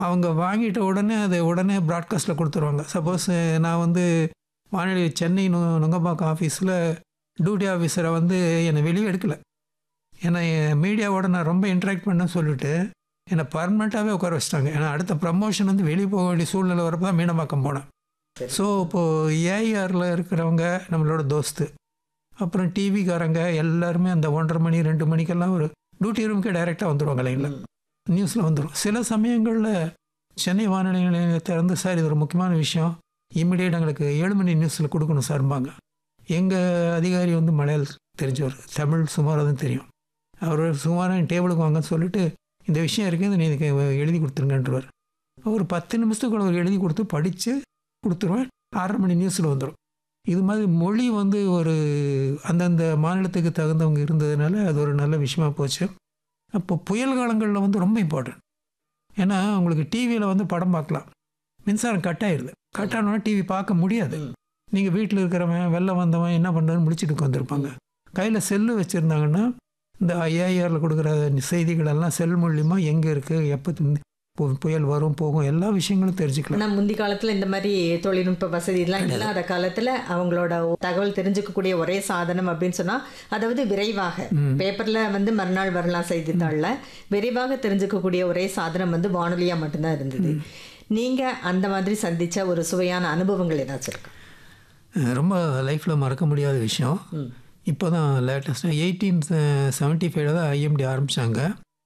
அவங்க வாங்கிட்ட உடனே அதை உடனே ப்ராட்காஸ்ட்டில் கொடுத்துருவாங்க சப்போஸ் நான் வந்து வானொலி சென்னை நு நுங்கம்பாக்கம் ஆஃபீஸில் டியூட்டி ஆஃபீஸரை வந்து என்னை வெளியே எடுக்கல ஏன்னா மீடியாவோட நான் ரொம்ப இன்ட்ராக்ட் பண்ணேன்னு சொல்லிட்டு என்னை பர்மனெண்ட்டாகவே உட்கார வச்சிட்டாங்க ஏன்னா அடுத்த ப்ரமோஷன் வந்து வெளியே போக வேண்டிய சூழ்நிலை வரப்போ தான் மீனம்பாக்கம் போனேன் சரி. ஸோ இப்போது ஏஐஆரில் இருக்கிறவங்க நம்மளோட தோஸ்து அப்புறம் டிவிக்காரங்க எல்லாருமே அந்த ஒன்றரை மணி ரெண்டு மணிக்கெல்லாம் ஒரு டியூட்டி ரூமுக்கே டைரெக்டாக வந்துடுவாங்க லைனில் நியூஸில் வந்துடும் சில சமயங்களில் சென்னை வானொலி நிலையத்தை இருந்து சார் இது ஒரு முக்கியமான விஷயம் இம்மிடியேட் எங்களுக்கு ஏழு மணி நியூஸில் கொடுக்கணும் சார்பாங்க எங்கள் அதிகாரி வந்து மலையாளம் தெரிஞ்சவர் தமிழ் சுமாராக தெரியும் அவர் சுமாராக டேபிளுக்கு வாங்கன்னு சொல்லிட்டு இந்த விஷயம் இருக்குது நீ இதுக்கு எழுதி கொடுத்துருங்கன்றவர் ஒரு பத்து நிமிஷத்துக்குள்ள அவர் எழுதி கொடுத்து படித்து கொடுத்துருவேன் ஆறரை மணி நியூஸில் வந்துடும் இது மாதிரி மொழி வந்து ஒரு அந்தந்த மாநிலத்துக்கு தகுந்தவங்க இருந்ததுனால அது ஒரு நல்ல விஷயமா போச்சு அப்போ புயல் காலங்களில் வந்து ரொம்ப இம்பார்ட்டன்ட் ஏன்னா உங்களுக்கு டிவியில் வந்து படம் பார்க்கலாம் மின்சாரம் கட் ஆயிடுது கட் ஆனோன்னா டிவி பார்க்க முடியாது ம். நீங்கள் வீட்டில் இருக்கிறவன் வெளில வந்தவன் என்ன பண்ணுறதுன்னு முடிச்சுட்டு உட்காந்துருப்பாங்க கையில் செல்லு வச்சுருந்தாங்கன்னா இந்த ஐஏஆரில் கொடுக்குற செய்திகள் எல்லாம் செல் மூலியமா எங்கே இருக்குது எப்போ பு- புயல் வரும் போகும் எல்லா விஷயங்களும் தெரிஞ்சுக்கலாம் ஆனா முந்தி காலத்துல இந்த மாதிரி தொழில்நுட்ப வசதி எல்லாம் இல்லாத காலத்துல அவங்களோட தகவல் தெரிஞ்சுக்கக்கூடிய ஒரே சாதனம் அப்படின்னு சொன்னா அதாவது விரைவாக ம். பேப்பர்ல வந்து மறுநாள் வரலாம் செய்தித்தாள்ல விரைவாக தெரிஞ்சுக்கக்கூடிய ஒரே சாதனம் வந்து வானொலியா மட்டும்தான் இருந்தது நீங்க அந்த மாதிரி சந்திச்ச ஒரு சுவையான அனுபவங்கள் ஏதாச்சும் இருக்கா அஹ் ரொம்ப லைஃப்பில் மறக்க முடியாத விஷயம் ம். இப்போ தான் லேட்டஸ்ட்டாக எயிட்டீன் செவன்ட்டி ஃபைவ்ல தான் ஐஎம்டி ஆரம்பித்தாங்க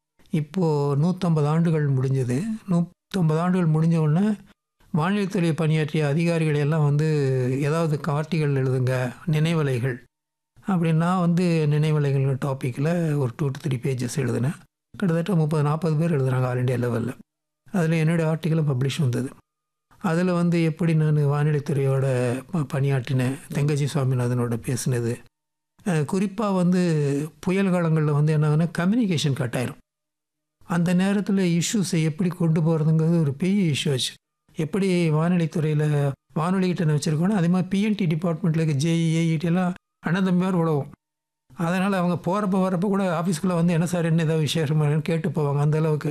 இப்போது நூற்றம்பது ஆண்டுகள் முடிஞ்சது நூற்றம்பது ஆண்டுகள் முடிஞ்ச உடனே வானிலைத்துறை பணியாற்றிய அதிகாரிகள் எல்லாம் வந்து ஏதாவது கார்ட்டிகள் எழுதுங்க நினைவலைகள் அப்படின்னா வந்து நினைவலைகள் டாப்பிக்கில் ஒரு டூ டு த்ரீ பேஜஸ் எழுதினேன் கிட்டத்தட்ட முப்பது நாற்பது பேர் எழுதுனாங்க ஆல் இண்டியா லெவலில் அதில் என்னுடைய ஆர்டிக்கலும் பப்ளிஷ் வந்தது அதில் வந்து எப்படி நான் வானிலைத்துறையோட ப- பணியாற்றினேன் தெங்கஜி சுவாமிநாதனோட பேசினது குறிப்பாக வந்து புயல் காலங்களில் வந்து என்ன ஆகுனா கம்யூனிகேஷன் கட் ஆயிரும் அந்த நேரத்தில் இஷ்யூஸை எப்படி கொண்டு போகிறதுங்கிறது ஒரு பெரிய இஷ்யூ ஆச்சு எப்படி வானிலைத்துறையில் வானொலி கிட்ட வச்சுருக்கோன்னா அதே மாதிரி பிஎன்டி டிபார்ட்மெண்ட்டில் இருக்க ஜேஇ ஏஇடி எல்லாம் அண்ணன் தம்பியார் உழவும் அதனால் அவங்க போகிறப்ப வரப்போ கூட ஆஃபீஸ்க்குள்ளே வந்து என்ன சார் என்ன ஏதாவது விசேஷமானு கேட்டு போவாங்க அந்த அளவுக்கு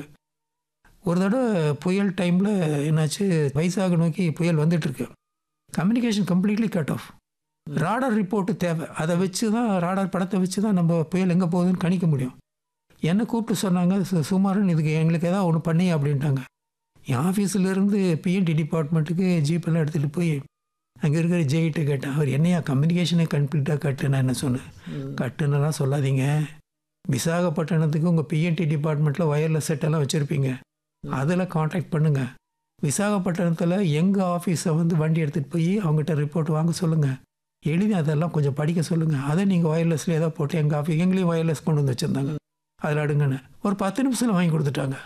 ஒரு தடவை புயல் டைமில் என்னாச்சு வைசாக நோக்கி புயல் வந்துட்டுருக்கு communication completely cut off radar report தேவை அதை வச்சு தான் ராடார் படத்தை வச்சு தான் நம்ம புயல் எங்கே போகுதுன்னு கணிக்க முடியும் என்னை கூப்பிட்டு சொன்னாங்க "சு- சுமாரன் இதுக்கு எங்களுக்கு ஏதாவது ஒன்று பண்ணி அப்படின்ட்டாங்க என் ஆஃபீஸ்லேருந்து பிஎன்டி டிபார்ட்மெண்ட்டுக்கு ஜீப்பெல்லாம் எடுத்துகிட்டு போய் அங்கே இருக்கிற ஜெயிட்ட கேட்டேன் அவர் என்னையா கம்யூனிகேஷனை கம்ப்ளீட்டாக கட்டு நான் என்ன சொன்னேன் கட்டுன்னெல்லாம் சொல்லாதீங்க விசாகப்பட்டினத்துக்கு உங்கள் பிஎன்டி டிபார்ட்மெண்ட்டில் ஒயர்லெஸ் செட்டெல்லாம் வச்சுருப்பீங்க அதில் காண்டாக்ட் பண்ணுங்கள் விசாகப்பட்டினத்தில் எங்கள் ஆஃபீஸை வந்து வண்டி எடுத்துகிட்டு போய் அவங்ககிட்ட ரிப்போர்ட் வாங்க சொல்லுங்கள் எழுதி அதெல்லாம் கொஞ்சம் படிக்க சொல்லுங்கள் அதை நீங்கள் ஒயர்லெஸில் ஏதோ போட்டு எங்கள் ஆஃபீஸ் எங்களையும் ஒயர்லெஸ் கொண்டு வந்து வச்சுருந்தாங்க அதில் அடுங்கன்னு ஒரு பத்து நிமிஷத்தில் வாங்கி கொடுத்துட்டாங்க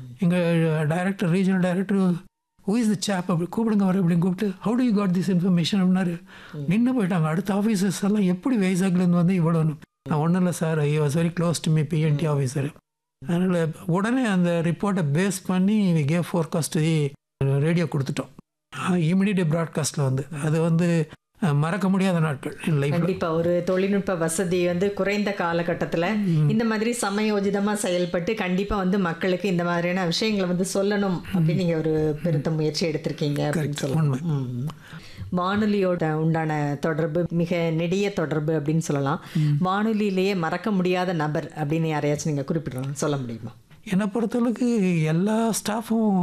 எங்கள் director regional director who is the chap அப்படி கூப்பிடுங்க வர அப்படின்னு கூப்பிட்டு how do you got this information அப்படின்னாரு நின்று போயிட்டாங்க அடுத்த ஆஃபீஸர்ஸ் எல்லாம் எப்படி வைசாக்லேருந்து வந்து இவ்வளோன்னு நான் ஒன்றும் இல்லை sir I was very close to me PNT officer அதனால் உடனே அந்த ரிப்போர்ட்டை பேஸ் பண்ணி கே ஃபோர்காஸ்ட் ரேடியோ கொடுத்துட்டோம் இமிடியேட் ப்ராட்காஸ்ட்டில் வந்து அது வந்து அஹ், மறக்க முடியாத நாட்கள் என் லைஃப்பில் கண்டிப்பா ஒரு தொழில்நுட்ப வசதி வந்து குறைந்த காலகட்டத்துல இந்த மாதிரி சமயோஜிதமா செயல்பட்டு கண்டிப்பா வந்து மக்களுக்கு இந்த மாதிரியான விஷயங்களை வந்து சொல்லணும் அப்படின்னு நீங்க ஒரு பெருத்த முயற்சி எடுத்திருக்கீங்க அப்படின்னு சொல்லலாம் உண்மை ம். வானொலியோட உண்டான தொடர்பு மிக நெடிய தொடர்பு அப்படின்னு சொல்லலாம் வானொலியிலேயே மறக்க முடியாத நபர் அப்படின்னு யாரையாச்சும் நீங்க குறிப்பிடலாம் சொல்ல முடியுமா என்னை பொறுத்தளவுக்கு எல்லா ஸ்டாஃபும்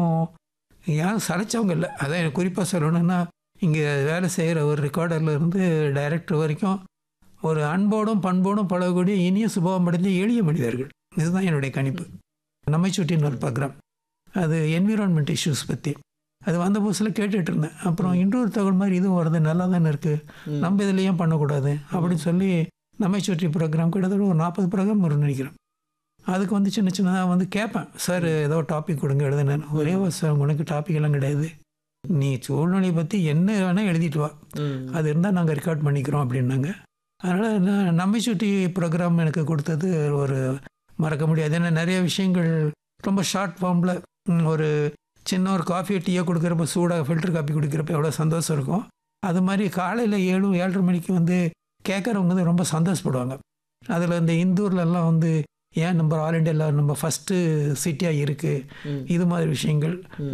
யாரும் சளைச்சவங்க இல்லை அதான் எனக்கு குறிப்பாக சொல்லணும்னா இங்கே வேலை செய்கிற ஒரு ரெக்கார்டர்ல இருந்து டைரக்டர் வரைக்கும் ஒரு அன்போடும் பண்போடும் பழகக்கூடிய இனிய சுபாவம் அடைந்த எளிய மனிதர்கள் இதுதான் என்னுடைய கணிப்பு நம்மை சுட்டின்னு ஒரு ப்ரோக்ராம் அது என்விரான்மெண்ட் இஷ்யூஸ் பற்றி அது வந்த புதுசில் கேட்டுட்டு இருந்தேன் அப்புறம் இன்னொரு தகவல் மாதிரி இதுவும் வருது நல்லா தானே இருக்குது நம்ம இதில் ஏன் பண்ணக்கூடாது அப்படின்னு சொல்லி நம்மை சுற்றி ப்ரோக்ராம் கிட்டத்தட்ட ஒரு நாற்பது ப்ரோக்ராம் வரும்னு நினைக்கிறேன் அதுக்கு வந்து சின்ன சின்னதாக வந்து கேட்பேன் சார் ஏதோ டாபிக் கொடுங்க எழுதுனேன் ஒரே ஒரு சார் உனக்கு டாபிக் எல்லாம் கிடையாது நீ சூழ்நிலையை பற்றி என்ன வேணால் எழுதிட்டு வா அது இருந்தால் நாங்கள் ரெக்கார்ட் பண்ணிக்கிறோம் அப்படின்னாங்க அதனால் நான் நம்மை சுற்றி ப்ரோக்ராம் எனக்கு கொடுத்தது ஒரு மறக்க முடியாது ஏன்னா நிறைய விஷயங்கள் ரொம்ப ஷார்ட் ஃபார்மில் ஒரு சின்ன ஒரு காஃபி டீயோ கொடுக்குறப்ப சூடாக ஃபில்டர் காஃபி குடிக்கிறப்ப எவ்வளோ சந்தோஷம் இருக்கும் அது மாதிரி காலையில் ஏழு ஏழரை மணிக்கு வந்து கேட்குறவங்க வந்து ரொம்ப சந்தோஷப்படுவாங்க அதில் இந்த இந்தூர்லலாம் வந்து ஏன் நம்ம ஆல் இண்டியாவில் நம்ம ஃபஸ்ட்டு சிட்டியாக இருக்குது இது மாதிரி விஷயங்கள்